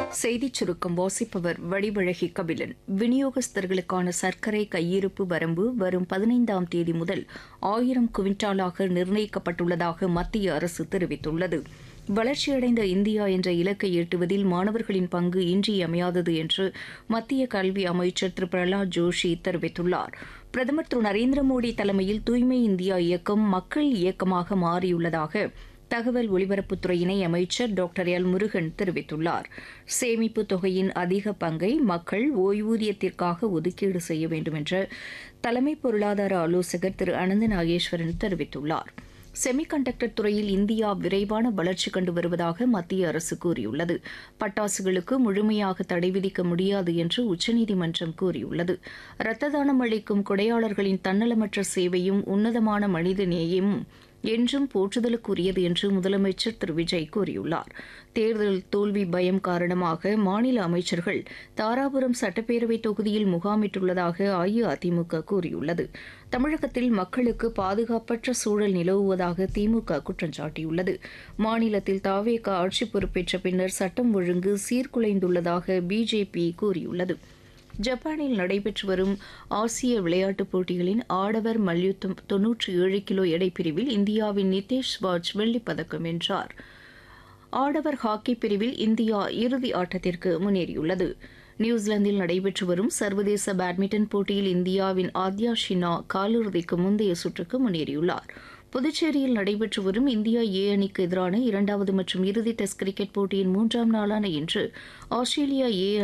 செய்திச் சுருக்கம் வாசிப்பவர் வடிவழகி கபிலன் விநியோகஸ்தர்களுக்கான சர்க்கரை கையிருப்பு வரம்பு வரும் பதினைந்தாம் தேதி முதல் ஆயிரம் குவிண்டாலாக நிர்ணயிக்கப்பட்டுள்ளதாக மத்திய அரசு தெரிவித்துள்ளது வளர்ச்சியடைந்த இந்தியா என்ற இலக்கை எட்டுவதில் மாணவர்களின் பங்கு இன்றியமையாதது என்று மத்திய கல்வி அமைச்சர் திரு பிரகலாத் ஜோஷி தெரிவித்துள்ளார் பிரதமர் திரு நரேந்திர மோடி தலைமையில் தூய்மை இந்தியா இயக்கம் மக்கள் இயக்கமாக மாறியுள்ளதாக தகவல் ஒலிபரப்புத்துறை இணை அமைச்சர் டாக்டர் எல் முருகன் தெரிவித்துள்ளார் சேமிப்பு தொகையின் அதிக பங்கை மக்கள் ஓய்வூதியத்திற்காக ஒதுக்கீடு செய்ய வேண்டும் என்று தலைமை பொருளாதார ஆலோசகர் திரு அனந்த நாகேஸ்வரன் தெரிவித்துள்ளார் செமிகண்டக்டர் துறையில் இந்தியா விரைவான வளர்ச்சி கண்டு வருவதாக மத்திய அரசு கூறியுள்ளது பட்டாசுகளுக்கு முழுமையாக தடை விதிக்க முடியாது என்று உச்சநீதிமன்றம் கூறியுள்ளது இரத்த தானம் அளிக்கும் கொடையாளர்களின் தன்னலமற்ற சேவையும் உன்னதமான மனித நேயமும் என்றும் போற்றுதலுக்குரியது என்று முதலமைச்சர் திரு விஜய் கூறியுள்ளார் தேர்தல் தோல்வி பயம் காரணமாக மாநில அமைச்சர்கள் தாராபுரம் சட்டப்பேரவை தொகுதியில் முகாமிட்டுள்ளதாக அஇஅதிமுக கூறியுள்ளது தமிழகத்தில் மக்களுக்கு பாதுகாப்பற்ற சூழல் நிலவுவதாக திமுக குற்றம் சாட்டியுள்ளது மாநிலத்தில் தாவேக ஆட்சி பொறுப்பேற்ற பின்னர் சட்டம் ஒழுங்கு சீர்குலைந்துள்ளதாக பிஜேபி கூறியுள்ளது ஜப்பானில் நடைபெற்று வரும் ஆசிய விளையாட்டுப் போட்டிகளின் ஆடவர் மல்யுத்தம் தொன்னூற்றி ஏழு கிலோ எடைப்பிரிவில் இந்தியாவின் நிதேஷ் வாஜ் வெள்ளிப் பதக்கம் வென்றார் ஆடவர் ஹாக்கி பிரிவில் இந்தியா இறுதி ஆட்டத்திற்கு முன்னேறியுள்ளது நியூசிலாந்தில் நடைபெற்று வரும் சர்வதேச பேட்மிண்டன் போட்டியில் இந்தியாவின் ஆத்யா ஷினா காலிறுதிக்கு முந்தைய சுற்றுக்கு முன்னேறியுள்ளார் புதுச்சேரியில் நடைபெற்று வரும் இந்தியா ஏ அணிக்கு எதிரான இரண்டாவது மற்றும் இறுதி டெஸ்ட் கிரிக்கெட் போட்டியின் மூன்றாம் நாளான இன்று ஆஸ்திரேலியா ஏ